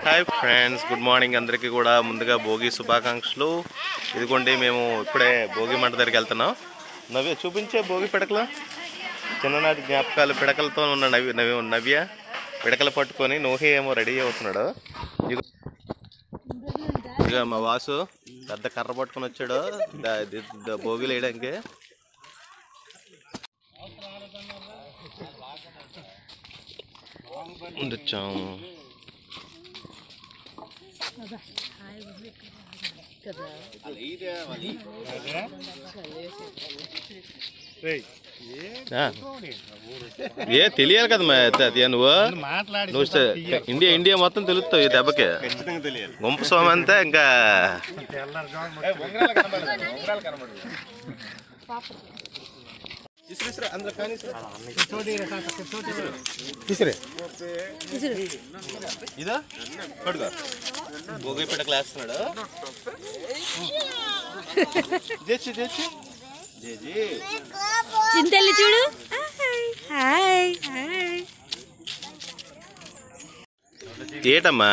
Hi friends good morning అందరికీ కూడా ముందుగా భోగి శుభాకాంక్షలు ఇదిగోండి మేము ఇప్పుడే భోగి మంట దగ్గరికి వెళ్తున్నాం నవ్య చూపించే భోగి పిడకలు చిన్ననాటి జ్ఞాపకాలు పిడకలతో ఉన్న నవ్య నవ్య నవ్య పిడకలు పట్టుకొని నోహి ఏమో రెడీ అవుతున్నాడు ఇదిగో- ఇదిగో మా వాసు పెద్ద కర్ర పట్టుకొని వచ్చాడు ద- ది- ద- భోగిలు వేయడానికి ఉండొచ్చాము ఆ. ఏ తెలియాలి కదా మా అత్త, అది నువ్వు నువ్వు స- ఇండియా ఇండియా మొత్తం తెలుస్తావు ఈ దెబ్బకి గుంప స్వామి అంతా ఇంకా ఇదా పడుకో భోగి పిట క్లాస్తున్నాడు జేచి జేచి జేజీ చింతల్లి చూడు హాయ్ హాయ్ ఏటమ్మా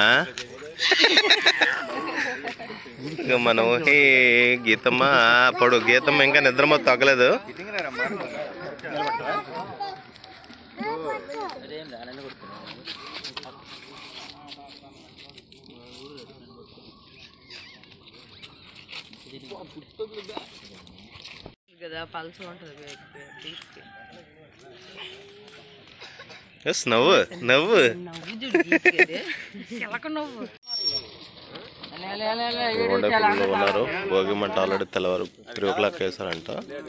ఇక మనం ఈ గీతమ్మ పడు గీతమ్మ ఇంకా నిద్రమ్మ తగ్గలేదు కదా పల్స్ ఉంటుంది ఎస్ నవ్వు నవ్వు నవ్వు చూడు చిలక నవ్వు గోండ పిల్లలు ఉన్నారు భోగి మంట ఆల్రెడీ తెల్లవారు త్రీ ఓ క్లాక్ వేసారంట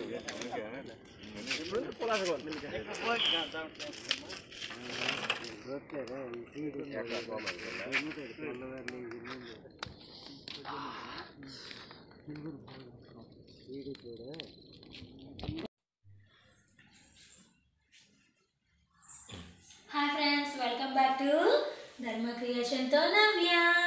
hi friends welcome back to Dharma క్రియేషన్తో నవ్య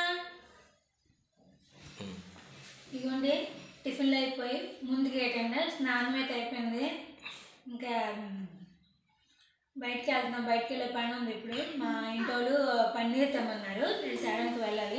ఇదిగోండి టిఫిన్లు అయిపోయి ముందుకు ఏంటంటే స్నానం అయితే అయిపోయింది ఇంకా మ్, బయటికి వెళ్తున్నాం బయటికి వెళ్ళే పని ఉంది ఇప్పుడు మా ఇంటోళ్ళు పన్నీర్ తెమ్మన్నారు నేను సేడానికి వెళ్ళాలి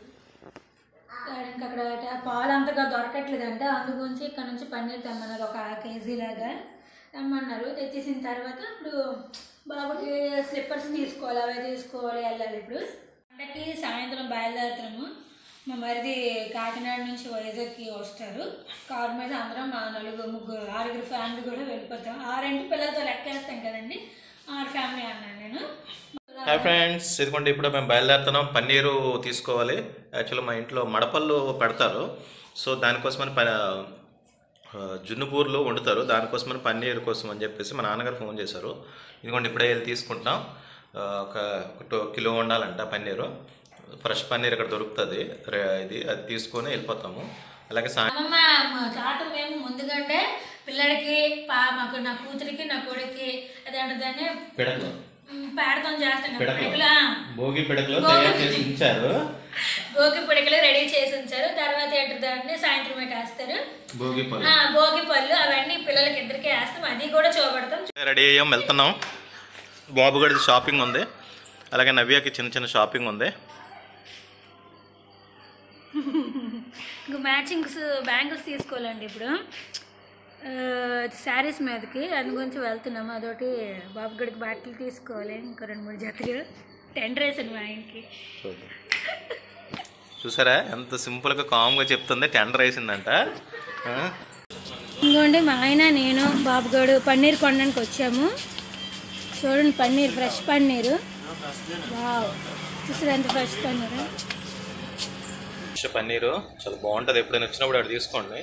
ఇంకా అక్కడ పాలు అంతగా దొరకట్లేదంట అందుగురించి ఇక్కడ నుంచి పన్నీర్ తెమ్మన్నారు ఒక కేజీ లాగా తెమ్మన్నారు తెచ్చేసిన తర్వాత ఇప్పుడు బాబుకి స్లిప్పర్స్ తీసుకోవాలి అవి తీసుకోవాలి వెళ్ళాలి ఇప్పుడు పండగకి సాయంత్రం బయలుదేరుతున్నాము మా మరిది కాకినాడ నుంచి వైజాగ్కి వస్తారు కారు మీద అందరం మా నలుగురు ముగ్గురు ఆరుగురు ఫ్యామిలీ కూడా వెళ్ళిపోతాం ఆరింటి పిల్లలతో లెక్కేస్తాం కదండి ఆరు ఫ్యామిలీ అన్నాను నేను హాయ్ ఫ్రెండ్స్ ఇదిగోండి ఇప్పుడు మేము బయలుదేరుతున్నాం పన్నీరు తీసుకోవాలి యాక్చువల్లీ మా ఇంట్లో మడపళ్ళు పెడతారు సో దానికోసమని ప ఆ, జున్నుపూర్లు వండుతారు దానికోసమని పన్నీర్ కోసం అని చెప్పేసి మా నాన్నగారు ఫోన్ చేశారు ఇదిగోండి ఇప్పుడే వెళ్ళి తీసుకుంటాం ఆ, ఒక ఒక టూ కిలో వండాలంట పన్నీరు ఫ్రెష్ పన్నీర్ ఇక్కడ దొరుకుతుంది రే- ఇది అది తీసుకొని వెళ్ళిపోతాము అలాగే సాయంత్రం అమ్మమ్మ మా తాత మేము ముందుకంటే పిల్లడికి పా మాకు నా కూతురికి నా కొడుక్కి అదంటే దాన్ని పిడకలు మ్, పేడతం చేస్తాం కదా పిడకలు. పిడకలు ఆ. భోగి పిడకలు తయారు చేసి ఉంచారు భోగి పిడకలు రెడీ చేసి ఉంచారు తర్వాత ఏంటి దాన్ని సాయంత్రం అయితే వేస్తారు భోగి పళ్ళు ఆ, భోగి పళ్ళు అవన్నీ పిల్లలకి ఇద్దరికి వేస్తాం అది కూడా చూపెడతాం రెడీ అయ్యాం వెళ్తున్నాం బాబు గడిది షాపింగ్ ఉంది అలాగే నవ్యకి చిన్న చిన్న షాపింగ్ ఉంది ఇంకా మ్యాచింగ్స్ బ్యాంగిల్స్ తీసుకోవాలండి ఇప్పుడు శారీస్ మీదకి అందు గురించి వెళ్తున్నాము అదొకటి బాబు గడికి బట్టలు తీసుకోవాలి ఇంకా రెండు మూడు జతలు టెండర్ వేసాను మా ఆయనకి చూద్దాం. చూసారా ఎంత సింపుల్గా కామ్గా చెప్తుంది టెండర్ వేసిందంట ఆ? ఇంకోండి మా ఆయన నేను బాబుగాడు పన్నీర్ కొనడానికి వచ్చాము చూడండి పన్నీర్ ఫ్రెష్ పన్నీరు వావ్ చూసారు ఎంత ఫ్రెష్ పన్నీరు ఫ్రెష్ పన్నీరు చాలా బాగుంటుంది ఎప్పుడైనా వచ్చినప్పుడు అక్కడ తీసుకోండి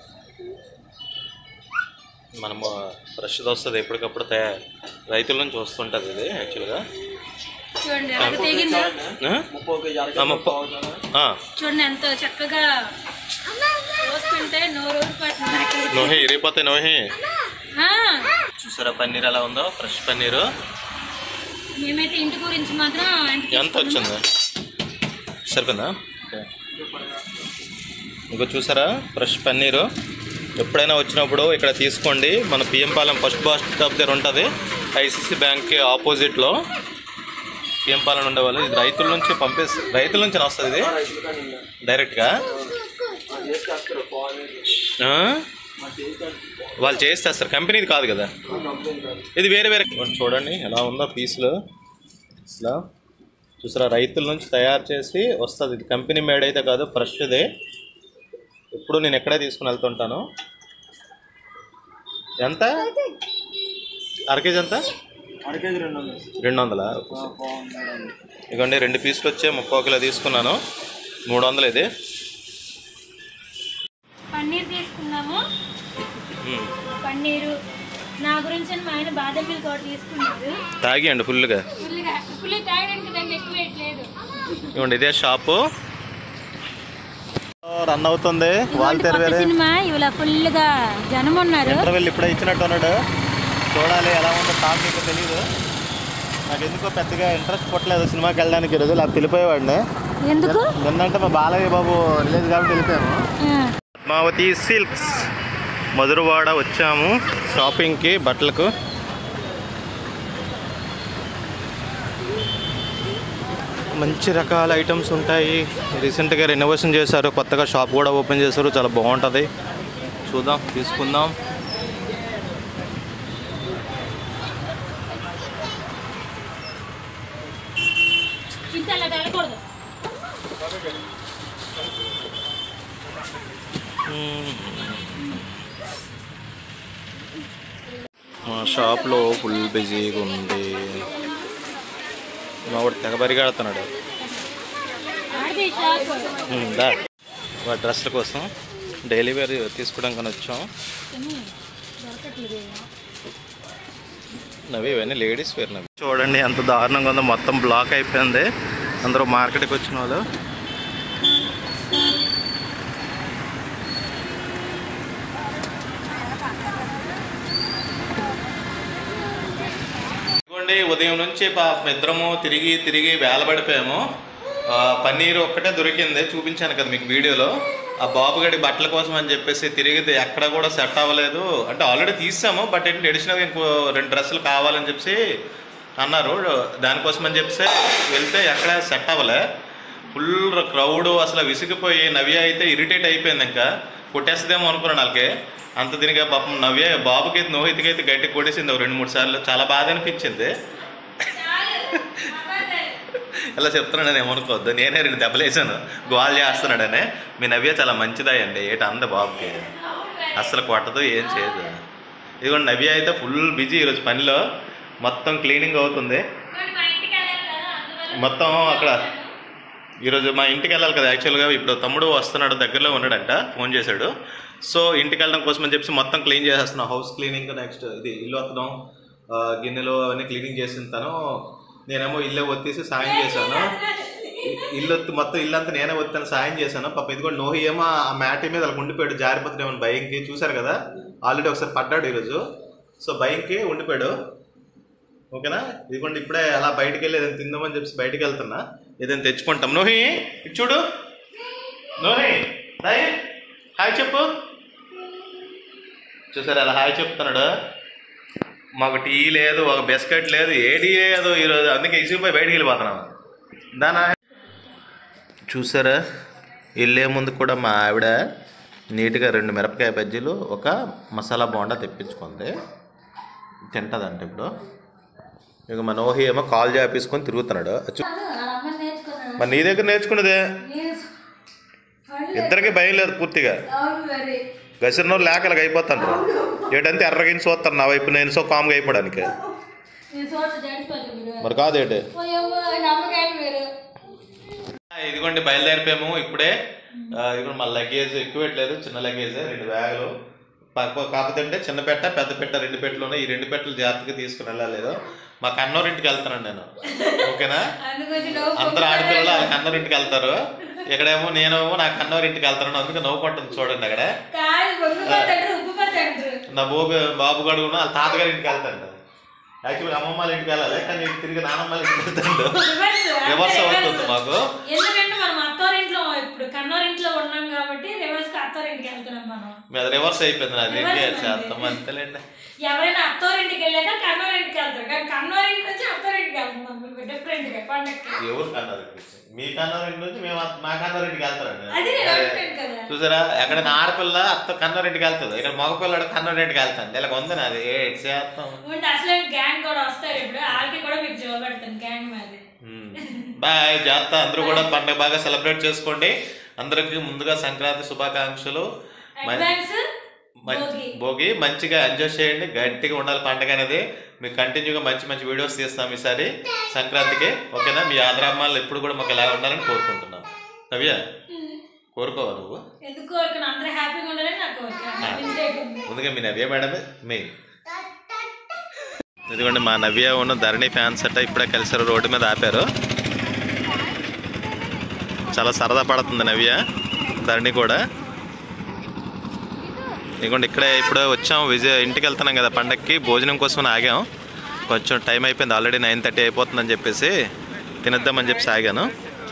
మనము ఫ్రెష్ది వస్తుంది ఎప్పటికప్పుడు తయా రైతుల నుంచి వస్తుంటుంది ఇది యాక్చువల్గా చూడండి ఎలా తెగిందో ఆ? ఆ, ముప్ప- ఆ, చూడండి ఎంత చక్కగా పోసుకుంటే నోరు ఊరిపోతుంది నాకు. నోహి ఇరిగిపోతాయి నోహి ఆ, చూసారా పన్నీర్ ఎలా ఉందో ఫ్రెష్ పన్నీరు మేమైతే ఇంటి గురించి మాత్రం ఎంత ఎంత వచ్చింది సరిపోయిందా ఇంకో చూసారా ఫ్రెష్ పన్నీరు ఎప్పుడైనా వచ్చినప్పుడు ఇక్కడ తీసుకోండి మన PM Palem first bus stop దగ్గర ఉంటుంది ఐసిసి బ్యాంక్కి ఆపోజిట్లో ఏం పాలన ఉండేవాళ్ళు ఇది రైతుల నుంచి పంపేసి రైతుల నుంచి వస్తుంది ఇది డైరెక్ట్గా ఆ? వాళ్ళు చేస్తారు కంపెనీది కాదు కదా ఇది వేరే వేరే చూడండి ఎలా ఉందో పీసులు అసలు చూసారా రైతుల నుంచి తయారు చేసి వస్తుంది ఇది కంపెనీ మేడ్ అయితే కాదు ఫ్రెష్దే ఎప్పుడు నేను ఎక్కడే తీసుకుని వెళ్తుంటాను ఎంత అర కేజీ ఎంత రెండు వందలా ఇదిగోండి రెండు పీసులు వచ్చే ముప్పై కిలో తీసుకున్నాను మూడు వందలు ఇది పన్నీర్ తీసుకున్నాము మ్మ్. పన్నీరు నా గురించి అని మా ఆయన బాదం మిల్క్ ఒకటి తీసుకున్నారు తాగియండి ఫుల్గా ఫుల్గా ఫుల్ తాగడానికి దాన్ని ఎక్కువ వేయట్లేదు ఇవ్వండి ఇదే షాపు రన్ అవుతుంది వాళ్ళు కొత్త తెరవేరే సినిమా ఇవాళ ఫుల్గా జనం ఉన్నారు ఇంటర్వెల్ ఇప్పుడే ఇచ్చినట్టు ఉన్నాడు చూడాలి ఎలా ఉందో టాక్ ఇంకా తెలియదు నాకు ఎందుకో పెద్దగా ఇంట్రెస్ట్ పుట్టలేదు సినిమాకి వెళ్ళడానికి ఈరోజు అలా తెలిపోయేవాడిని ఎందుకు నిన్నంటే మా బాలయ్య బాబు రిలీజ్ కాబట్టి వెళ్ళిపోయాము ఆ, పద్మావతి సిల్క్స్ మధురవాడ వచ్చాము షాపింగ్కి బట్టలకు మంచి రకాల ఐటమ్స్ ఉంటాయి రీసెంట్గా రెనోవేషన్ చేశారు కొత్తగా షాప్ కూడా ఓపెన్ చేశారు చాలా బాగుంటుంది చూద్దాం తీసుకుందాం ఇంత అలా వెళ్ళకూడదు మా షాప్లో ఫుల్ బిజీగా ఉంది మా వాడు తెగ పరిగెడుతున్నాడు ఆడితే షాప్ ఉమ్, దా వాడి డ్రెస్ల కోసం డైలీ వేర్ తీసుకోవడానికి వచ్చాం దొరకట్లేదు నవి ఇవన్నీ లేడీస్ వేర్ నవి చూడండి ఎంత దారుణంగా ఉందో మొత్తం బ్లాక్ అయిపోయింది అందరూ మార్కెట్కి వచ్చిన వాళ్ళు ఇదిగోండి ఉదయం నుంచి పాపం ఇద్దరము తిరిగి తిరిగి వేలబడిపోయాము ఆ, పన్నీర్ ఒక్కటే దొరికింది చూపించాను కదా మీకు వీడియోలో ఆ బాబుగడి బట్టల కోసం అని చెప్పేసి తిరిగితే ఎక్కడ కూడా సెట్ అవ్వలేదు అంటే ఆల్రెడీ తీసాము బట్ ఏంటి అడిషనల్గా ఇంకో రెండు డ్రెస్సులు కావాలని చెప్పి అన్నారు దానికోసం అని చెప్పేసి వెళ్తే ఎక్కడ సెట్ అవ్వలే ఫుల్ క్రౌడ్ అసలు విసిగిపోయి నవ్య అయితే ఇరిటేట్ అయిపోయింది ఇంకా కొట్టేస్తుందేమో అనుకున్నాను వాళ్ళకి అంత దీనిగా పాపం నవ్య బాబుకి నోహితికి అయితే గట్టి కొట్టేసింది ఒక రెండు మూడు సార్లు చాలా బాధ అనిపించింది ఇలా చెప్తున్నాడని ఏమనుకోవద్దు నేనే రెండు దెబ్బలేసాను గోల్ చేస్తున్నాడనే మీ నవ్య చాలా మంచిదాయండి ఏట అంద బాబుకి అస్సలు కొట్టదు ఏం చేయదు ఇదిగోండి నవ్య అయితే ఫుల్ బిజీ ఈరోజు పనిలో మొత్తం క్లీనింగ్ అవుతుంది మొత్తం అక్కడ ఈరోజు మా ఇంటికి వెళ్ళాలి కదా యాక్చువల్గా ఇప్పుడు తమ్ముడు వస్తున్నాడు దగ్గరలో ఉన్నాడంట ఫోన్ చేశాడు సో ఇంటికి వెళ్ళడం కోసం అని చెప్పి మొత్తం క్లీన్ చేసేస్తున్నాం హౌస్ క్లీనింగ్ నెక్స్ట్ ఇది ఇల్లు వత్తడం ఆ, గిన్నెలు అవన్నీ క్లీనింగ్ చేసింటాను నేనేమో ఇల్లే ఒత్తేసి సాయం చేశాను ఇ- ఇల్లు ఒత్తి మొత్తం ఇల్లంతా నేనే ఒత్తాను సాయం చేశాను పాప ఇది కూడా నోహి ఏమో ఆ మ్యాట్ మీద అలా ఉండిపోయాడు జారిపోతున్నామో భయంకి చూశారు కదా ఆల్రెడీ ఒకసారి పడ్డాడు ఈరోజు సో భయంకి ఉండిపోయాడు ఓకేనా ఇదిగోండి ఇప్పుడే అలా బయటికి వెళ్ళి ఏదైనా తిందామని చెప్పి బయటికి వెళ్తున్నా ఏదైనా తెచ్చుకుంటాం నోహి ఇటు చూడు నోహి హాయ్ హాయ్ చెప్పు చూసారు అలా హాయ్ చెప్తున్నాడు మాకు టీ లేదు ఒక బిస్కెట్ లేదు ఏడీ లేదు ఈరోజు అందుకే ఇసిగిపోయి బయటికి వెళ్ళిపోతున్నాం దానా చూసారా వెళ్ళే ముందు కూడా మా ఆవిడ నీట్గా రెండు మిరపకాయ బజ్జీలు ఒక మసాలా బోండా తెప్పించుకుంది తింటదంట ఇప్పుడు ఇక మా నోహి ఏమో కాల్ చేపించుకొని తిరుగుతున్నాడు అచ్చు- నేర్చుకున్నాను మరి నీ దగ్గర నేర్చుకున్నదే ఇద్దరికి భయం లేదు పూర్తిగా అవును మరి గసిరినో లేకలకి అయిపోతాండ్రు ఏటంటే ఎర్రగిని చూస్తాను నా వైపు నేను సో కామ్గా అయిపోవడానికి నేను చోట జాడిపోతుంది మీరు మరి కాదేటి పోయేమో నమ్మకాయలు మీరు ఇదిగోండి బయలుదేరిపోయాము ఇప్పుడే ఆ, ఇదిగోండి మా లగేజ్ ఎక్కువ పెట్టలేదు చిన్న లగేజ్ రెండు బ్యాగులు పక్క- కాకపోతే అంటే చిన్న పెట్ట పెద్ద పెట్ట రెండు పెట్టలు ఉన్నాయి ఈ రెండు పెట్టలు జాగ్రత్తగా తీసుకుని వెళ్ళలేదు మా కన్నోరింటికి వెళ్తానండి నేను ఓకేనా అందుకొచ్చి అందరు ఆడపిల్లలు వాళ్ళ కన్నోరింటికి వెళ్తారు ఇక్కడేమో నేనేమో నా కన్నోరింటికి వెళ్తాను అందుకే నవ్వుకుంటుంది చూడండి అక్కడ కాదు బొగ్గు పడతాడు ఉప్పు పడతాడు నా బాబు బాబు గడుగు వాళ్ళ తాతగారి ఇంటికి వెళ్తాడు యాక్చువల్గా అమ్మమ్మ వాళ్ళ ఇంటికి వెళ్ళాలి కానీ తిరిగి నానమ్మ వాళ్ళ ఇంటికి వెళ్తాడు రివర్స్ అవుతుంది మాకు ఎందుకంటే మనం అత్తోరింట్లో ఇప్పుడు కన్నోరింట్లో ఉన్నాం కాబట్టి రివర్స్ కి అత్తారింటికి వెళ్తున్నాం మనం మీ అది రివర్స్ అయిపోయింది నాది ఏం Reverse చేయాలి అయింది. చేస్తాం అంతేలేండి ఎవరైనా అత్తోరింటికి వెళ్ళాక కన్నోరింటికి వెళ్తారు కానీ కన్నోరింటి నుంచి అత్తోరింటికి వెళ్తున్నాం డిఫరెంట్ గా పండక్కి ఎవరు కన్నారెడ్డి మీ కన్నారెడ్డి నుంచి మేము అత్త- మా కన్నారెడ్డికి వెళ్తారండి అది నేను అంటున్నాను కదా చూసారా ఎక్కడైనా ఆడపిల్ల అత్త కన్నారెడ్డికి వెళ్తుంది ఇక్కడ మగపిల్లడు కన్నారెడ్డికి వెళ్తాను ఇలా ఉంది నాది ఏ చేస్తాం ఉంటే అసలు గ్యాంగ్ కూడా వస్తారు ఇప్పుడు వాళ్ళకి కూడా మీకు జోలు పెడతాను గ్యాంగ్ మీద బాయ్ జాగ్రత్త అందరూ కూడా పండుగ బాగా సెలబ్రేట్ చేసుకోండి అందరికి ముందుగా సంక్రాంతి శుభాకాంక్షలు మ- అడ్వాన్స్ మంచి భోగి. భోగి మంచిగా ఎంజాయ్ చేయండి గట్టిగా ఉండాలి పండగ అనేది మీకు కంటిన్యూగా మంచి మంచి వీడియోస్ తీస్తాం ఈసారి సంక్రాంతికి ఓకేనా మీ ఆదరామాలు ఎప్పుడు కూడా మాకు ఇలా ఉండాలని కోరుకుంటున్నాం నవ్య కోరుకోవా నువ్వు ఎందుకు కోరికను అందరూ హ్యాపీగా ఉండాలని నా కోరిక నవ్వించేయకుండా. ముందుగా మీ నవ్య మేడమే మెయిన్ ఇదిగోండి మా నవ్య ఉన్న ధరణి ఫ్యాన్స్ అట్ట ఇప్పుడే కలిసారు రోడ్డు మీద ఆపారు చాలా సరదా పడుతుంది నవ్య ధరణి కూడా ఇదిగోండి ఇక్కడే ఇప్పుడే వచ్చాం విజయ్ ఇంటికి వెళ్తున్నాం కదా పండక్కి భోజనం కోసం ఆగాం కొంచెం టైం అయిపోయింది ఆల్రెడీ నైన్ థర్టీ అయిపోతుందని చెప్పేసి తినేద్దామని చెప్పి ఆగాను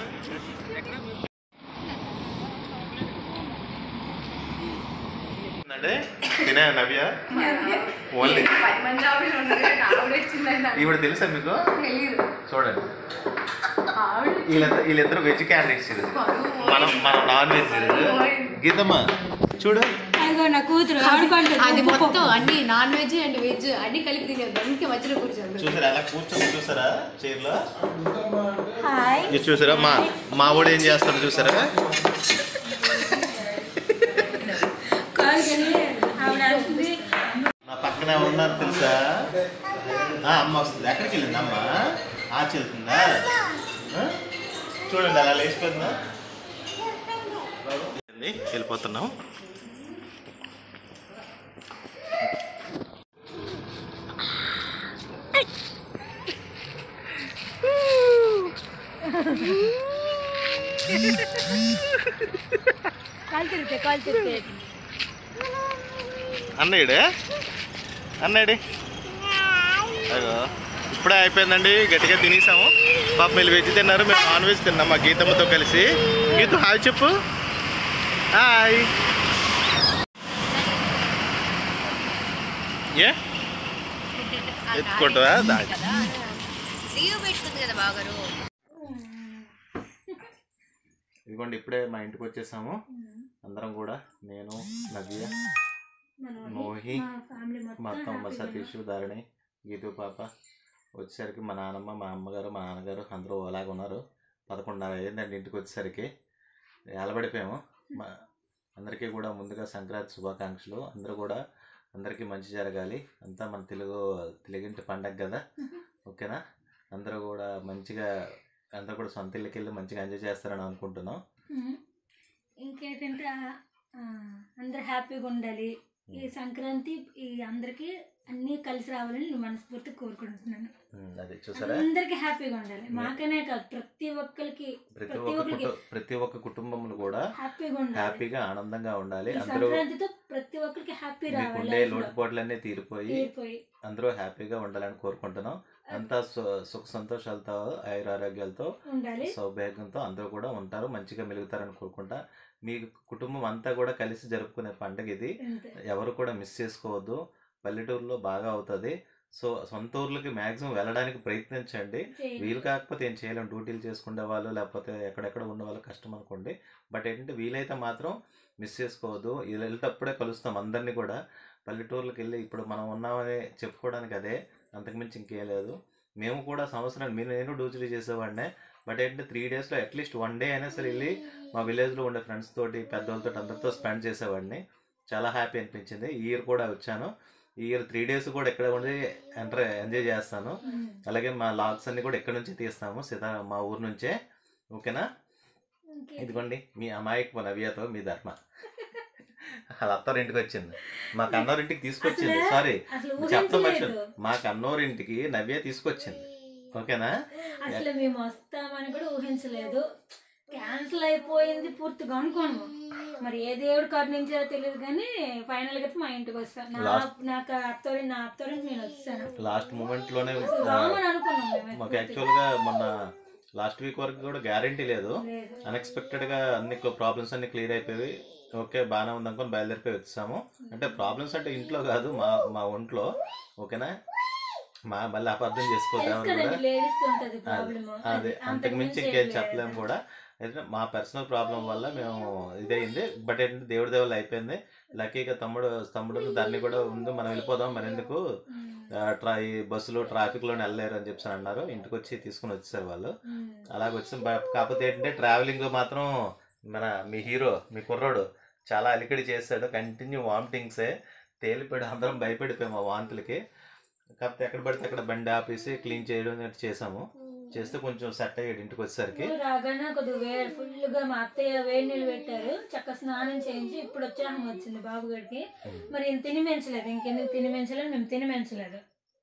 అండి తినే నవ్య ఓన్లీ పది మంది ఆవిడ ఉన్నది ఆవిడ వచ్చిందండి ఈవిడ తెలుసా మీకు తెలియదు చూడండి ఆవిడ వీళ్ళిద్దరు వీళ్ళిద్దరు వెజ్ క్యాండిడేట్స్ ఇది మనం మనం నాన్ వెజ్ గీతమ్మ చూడు అదిగో నా కూతురు ఆడుకుంటుంది అది మొత్తం అన్ని నాన్ వెజ్ అండ్ వెజ్ అన్ని కలిపి తినేది అందుకే మధ్యలో కూర్చోండి చూసారా అలా కూర్చొని చూసారా చైర్లో హాయ్ ఇది చూసారా మా మా వాడు ఏం చేస్తాడు చూసారా కాదు కానీ ఆవిడ అంటుంది నా పక్కన ఉన్నారు తెలుసా ఆ, అమ్మ వస్తుంది ఎక్కడికి వెళ్ళింది అమ్మ ఆచి వెళ్తుందా ఆ? చూడండి అలా లేచిపోతుందా వెళ్ళిపోతున్నాం కాలు తిరిగితే కాలు తిరిగితే అన్నయ్యడే అన్నయ్యడి అయ్యో ఇప్పుడే అయిపోయిందండి గట్టిగా తినేసాము పాప మీరు వెజ్ తిన్నారు మేము నాన్ వెజ్ తిన్నాం మా గీతమ్మతో కలిసి గీత హాయ్ చెప్పు హాయ్ ఏ ఎత్తుకుంటావా దా- లీవ్ పెట్టుకుంది కదా బాగారు ఇదిగోండి ఇప్పుడే మా ఇంటికి వచ్చేసాము అందరం కూడా నేను నవ్య మోహి ఫ్యామిలీ మా అత్తమ్మ సతీష్ ధారణి గీతు పాప వచ్చేసరికి మా నాన్నమ్మ మా అమ్మగారు మా నాన్నగారు అందరూ అలాగ ఉన్నారు పదకొండున్నర అయ్యిందండి ఇంటికి వచ్చేసరికి ఏలబడిపోయాము మా అందరికీ కూడా ముందుగా సంక్రాంతి శుభాకాంక్షలు అందరూ కూడా అందరికీ మంచి జరగాలి అంతా మన తెలుగు తెలుగింటి పండగ కదా ఓకేనా అందరూ కూడా మంచిగా అందరూ కూడా సొంత ఇళ్ళకి వెళ్ళి మంచిగా ఎంజాయ్ చేస్తారని అనుకుంటున్నాం ఇంకేంటంటే ఆ, అందరు హ్యాపీగా ఉండాలి ఈ సంక్రాంతి ఈ అందరికి అన్నీ కలిసి రావాలని నేను మనస్ఫూర్తి కోరుకుంటున్నాను ఉమ్, అది చూసారా అందరికి హ్యాపీగా ఉండాలి మాకనే కాదు ప్రతి ఒక్కరికి ప్రతి ప్రతి ఒక్క ఒక్కరికి కుటుంబ ప్రతి ఒక్క కుటుంబంలో కూడా హ్యాపీగా ఉండాలి హ్యాపీగా ఆనందంగా ఉండాలి ఈ అందరూ సంక్రాంతితో ప్రతి ఒక్కరికి హ్యాపీ రావాలి మీకుండే life లో. లోటుపాట్లన్నీ తీరిపోయి తీరిపోయి అందరూ హ్యాపీగా ఉండాలని కోరుకుంటున్నాం అంతా సు- సుఖ సంతోషాలతో ఆయురారోగ్యాలతో ఉండాలి సౌభాగ్యంతో అందరూ కూడా ఉంటారు మంచిగా మెలుగుతారని కోరుకుంటా మీ కుటుంబం అంతా కూడా కలిసి జరుపుకునే పండుగ ఇది అంతే ఎవరు కూడా మిస్ చేసుకోవద్దు పల్లెటూరులో బాగా అవుతుంది సో సొంత ఊర్లకి మ్యాక్సిమం వెళ్ళడానికి ప్రయత్నించండి చేయండి. వీలు కాకపోతే ఏం చేయలేం డ్యూటీలు చేసుకునే వాళ్ళు లేకపోతే ఎక్కడెక్కడ ఉన్న వాళ్ళు కష్టం అనుకోండి బట్ ఏంటంటే వీలైతే మాత్రం మిస్ చేసుకోవద్దు ఇలా వెళ్ళేటప్పుడే కలుస్తాం అందరినీ కూడా పల్లెటూర్లకు వెళ్ళి ఇప్పుడు మనం ఉన్నామని చెప్పుకోవడానికి అదే అంతకుమించి ఇంకేం లేదు మేము కూడా సంవత్సరాలు మీరు నేను డ్యూటీలు చేసేవాడినే బట్ ఏంటంటే త్రీ డేస్లో అట్లీస్ట్ వన్ డే అయినా సరే వెళ్ళి మా విలేజ్లో ఉండే ఫ్రెండ్స్ తోటి పెద్దవాళ్ళతో అందరితో స్పెండ్ చేసేవాడిని చాలా హ్యాపీ అనిపించింది ఈ ఇయర్ కూడా వచ్చాను ఈ ఇయర్ త్రీ డేస్ కూడా ఇక్కడ ఉండి ఎంటర్ ఎంజాయ్ చేస్తాను ఉమ్. అలాగే మా లాగ్స్ అన్ని కూడా ఇక్కడ నుంచి తీస్తాము సీతా మా ఊరు నుంచే ఓకేనా ఇంకే- ఇదిగోండి మీ అమాయకు నవ్యతో మీ ధర్మ వాళ్ళ అత్తారింటికి వచ్చింది మా కన్నోరింటికి తీసుకొచ్చింది అసలు- సారీ అసలు చెప్తా ఊహించలేదు మర్చి మా కన్నోరింటికి నవ్య తీసుకొచ్చింది ఓకేనా అసలు మేము వస్తామని కూడా ఊహించలేదు క్యాన్సిల్ అయిపోయింది పూర్తిగా అనుకోను మరి ఏ దేవుడు కరుణించారో తెలియదు కానీ ఫైనల్ గా మా ఇంటికి వస్తాను నా Last- నాకు అత్తోరి నా అత్తోరి నేను వచ్చాను లాస్ట్ మూమెంట్ లోనే అసలు రామని అనుకున్నాం మేము మాకు పూర్తిగా. యాక్చువల్ గా మొన్న లాస్ట్ వీక్ వరకు కూడా గ్యారంటీ లేదు లేదు అన్ఎక్స్పెక్టెడ్ గా అన్ని ప్రాబ్లమ్స్ అన్ని క్లియర్ అయిపోయి ఓకే బాగానే ఉంది అనుకొని బయలుదేరిపోయి వచ్చాము అంటే ప్రాబ్లమ్స్ అంటే ఇంట్లో కాదు మా మా ఒంట్లో ఓకేనా మా మళ్ళీ అపార్థం చేసుకోవద్దాం కూడా కదండి లేడీస్ ఉంటది ప్రాబ్లమ్ అదే అంతకు మించి ఇంకేం చెప్పలేము కూడా అయితే మా పర్సనల్ ప్రాబ్లం వల్ల మేము ఇదైంది బట్ ఏంటంటే దేవుడి దేవుళ్ళు అయిపోయింది లక్కీగా తమ్ముడు తమ్ముడు దాన్ని కూడా ఉంది మనం వెళ్ళిపోదాం మరి ఎందుకు ఆ, ట్రా ఈ బస్సులో ట్రాఫిక్లోనే వెళ్ళలేరు అని చెప్పి అన్నారు ఇంటికి వచ్చి తీసుకుని వచ్చేసారు వాళ్ళు అలాగ వచ్చాం బ- కాకపోతే ఏంటంటే ట్రావెలింగ్ మాత్రం మన మీ హీరో మీ కుర్రోడు చాలా అలికడి చేశాడు కంటిన్యూ వామిటింగ్సే తేలిపోయాడు అందరం భయపడిపోయాము ఆ వాంతులకి కాకపోతే ఎక్కడ పడితే అక్కడ బండి ఆపేసి క్లీన్ చేయడం అనేది చేసాము చేస్తే కొంచెం సెట్ అయ్యాడు ఇంటికి వచ్చేసరికి రాగానే కొద్దిగా వేడి ఫుల్ గా మా అత్తయ్య వేడి నీళ్ళు పెట్టారు చక్క స్నానం చేయించి ఇప్పుడు ఉత్సాహం వచ్చింది బాబు గడికి మరి ఈయన తిని మెంచలేదు ఇంకెందుకు తిని మెంచలేదు మేము తిని మెంచలేదు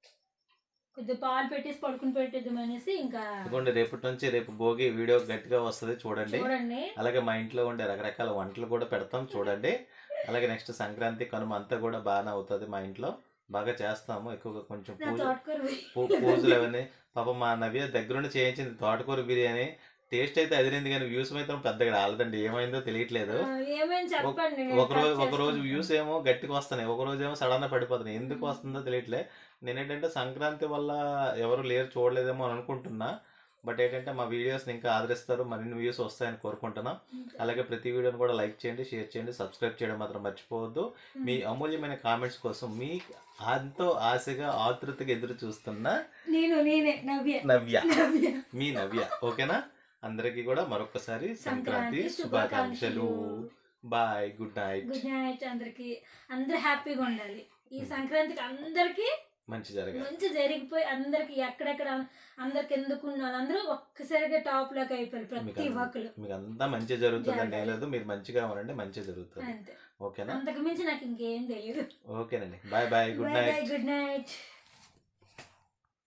కొద్దిగా పాలు పెట్టేసి పడుకుని పెట్టేద్దాం అనేసి ఇంకా ఇదిగోండి రేపటి నుంచి రేపు భోగి వీడియో గట్టిగా వస్తుంది చూడండి చూడండి అలాగే మా ఇంట్లో ఉండే రకరకాల వంటలు కూడా పెడతాం చూడండి అలాగే నెక్స్ట్ సంక్రాంతి కనుమ అంతా కూడా బాగానే అవుతుంది మా ఇంట్లో బాగా చేస్తాము ఎక్కువగా కొంచెం నా పూజ తోటకూర పూ- పూజలు అవన్నీ పాప మా నవ్య దగ్గరుండి చేయించింది తోటకూర బిర్యానీ టేస్ట్ అయితే అదిరింది కానీ వ్యూస్ మాత్రం పెద్దగా రాలేదండి ఏమైందో తెలియట్లేదు ఆ, ఏమేం చెప్పండి నేను ఒక రోజు cut ఒక రోజు చేసుకుంటాను. వ్యూస్ ఏమో గట్టిగా వస్తున్నాయి ఒక రోజు ఏమో సడన్ గా పడిపోతున్నాయి ఎందుకు వస్తుందో తెలియట్లే నేను ఏంటంటే సంక్రాంతి వల్ల ఎవరు లేరు చూడలేదేమో అని అనుకుంటున్నా బట్ ఏంటంటే మా వీడియోస్ని ఇంకా ఆదరిస్తారు మరిన్ని వ్యూస్ వస్తాయని కోరుకుంటున్నా అలాగే ప్రతి వీడియోని కూడా లైక్ చేయండి షేర్ చేయండి సబ్స్క్రైబ్ చేయడం మాత్రం మర్చిపోవద్దు మీ అమూల్యమైన కామెంట్స్ కోసం మీ ఎంతో ఆశగా ఆతృతగా ఎదురు చూస్తున్న నేను నేనే నవ్య నవ్య నవ్య మీ నవ్య ఓకేనా అందరికీ కూడా మరొకసారి సంక్రాంతి సంక్రాంతి శుభాకాంక్షలు శుభాకాంక్షలు. Bye good night good night అందరికి అందరు హ్యాపీగా ఉండాలి ఈ సంక్రాంతికి అందరికి మంచి జరగాలి మంచి జరిగిపోయి అందరికి ఎక్కడెక్కడ అందరికి ఎందుకు ఉన్నారు అందరూ ఒక్కసారిగా టాప్ లోకి అయిపోయారు ప్రతి మీకు ఒక్కరు మీకు అంతా మంచి జరుగుతుందండి జరగాలి. ఏం లేదు మీరు మంచిగా ఉండండి మంచి జరుగుతుంది అంతే ఓకేనా అంతకు మించి నాకు ఇంకేం తెలియదు ఓకేనండి bye bye good bye night bye good night